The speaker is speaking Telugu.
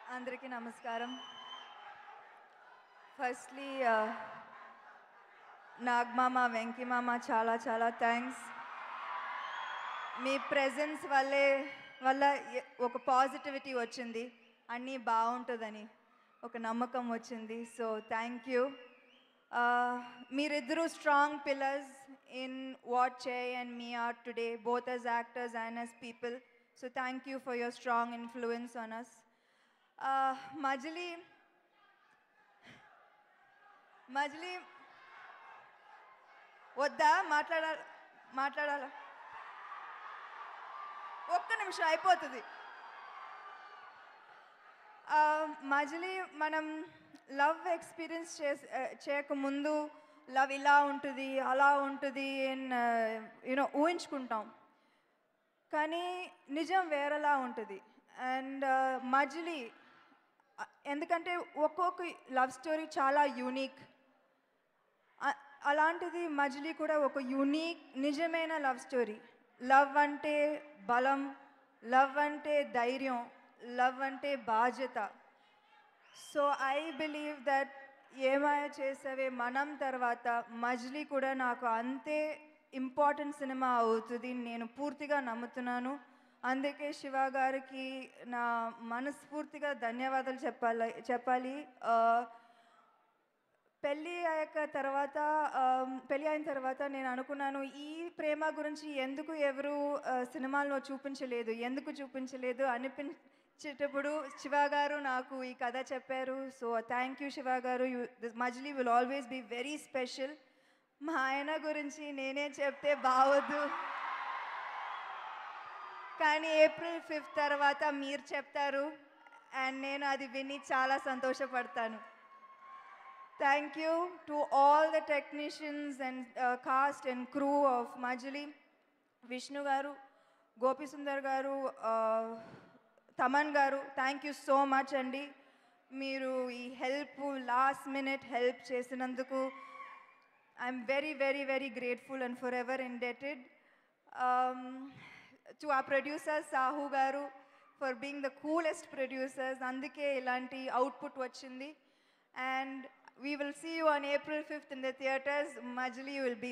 అందరికీ నమస్కారం ఫస్ట్లీ నాగమామ వెంకిమామ చాలా చాలా థ్యాంక్స్ మీ ప్రెజెన్స్ వల్లే వల్ల ఎ- ఒక పాజిటివిటీ వచ్చింది అన్నీ బాగుంటుందని ఒక నమ్మకం వచ్చింది సో థ్యాంక్ యూ మీరిద్దరూ స్ట్రాంగ్ పిల్లర్స్ ఇన్ వాట్ చే and me are today both as actors and as people so thank you for your strong influence on us Majili Majili వద్దా మాట్లాడాలి మాట్లాడాలా ఒక్క నిమిషం అయిపోతుంది ఆ, మజిలీ మనం లవ్ ఎక్స్పీరియన్స్ చేసే చేయకముందు లవ్ ఇలా ఉంటుంది అలా ఉంటుంది యూనో ఊహించుకుంటాం కానీ నిజం వేరేలా ఉంటుంది అండ్ మజిలీ ఆ, ఎందుకంటే ఒక్కొక్క లవ్ స్టోరీ చాలా యూనిక్ అ- అలాంటిది మజిలీ కూడా ఒక యూనిక్ నిజమైన లవ్ స్టోరీ లవ్ అంటే బలం లవ్ అంటే ధైర్యం లవ్ అంటే బాధ్యత so I believe that Ye Maaya Chesave మనం తర్వాత మజిలీ కూడా నాకు అంతే ఇంపార్టెంట్ సినిమా అవుతుంది నేను పూర్తిగా నమ్ముతున్నాను అందుకే శివ గారికి నా మనస్ఫూర్తిగా ధన్యవాదాలు చెప్పాలి చెప్పాలి ఆ, పెళ్ళి అయ్యాక తర్వాత ఆమ్, పెళ్ళి అయిన తర్వాత నేను అనుకున్నాను ఈ ప్రేమ గురించి ఎందుకు ఎవరు ఆ, సినిమాల్లో చూపించలేదు ఎందుకు చూపించలేదు అనిపించేటప్పుడు శివ గారు నాకు ఈ కథ చెప్పారు సో థ్యాంక్ యూ శివ గారు you this Majili will always be very special మా ఆయన గురించి నేనే చెప్తే బావద్దు కానీ ఏప్రిల్ ఫిఫ్త్ తర్వాత మీరు చెప్తారు అండ్ నేను అది విని చాలా సంతోషపడతాను Thank you to all the technicians and uh, cast and crew of Majali, Vishnu Garu, Gopi Sundar Garu, uh, Taman Garu. Thank you so much, Andy. మీరు ఈ హెల్ప్ లాస్ట్ మినిట్ హెల్ప్ చేసినందుకు I'm very very very grateful and for ever indebted to uh producer Sahu గారు for being the coolest producers అందుకే ఇలాంటి అవుట్పుట్ వచ్చింది and we will see you on April fifth in the theatres Majili will be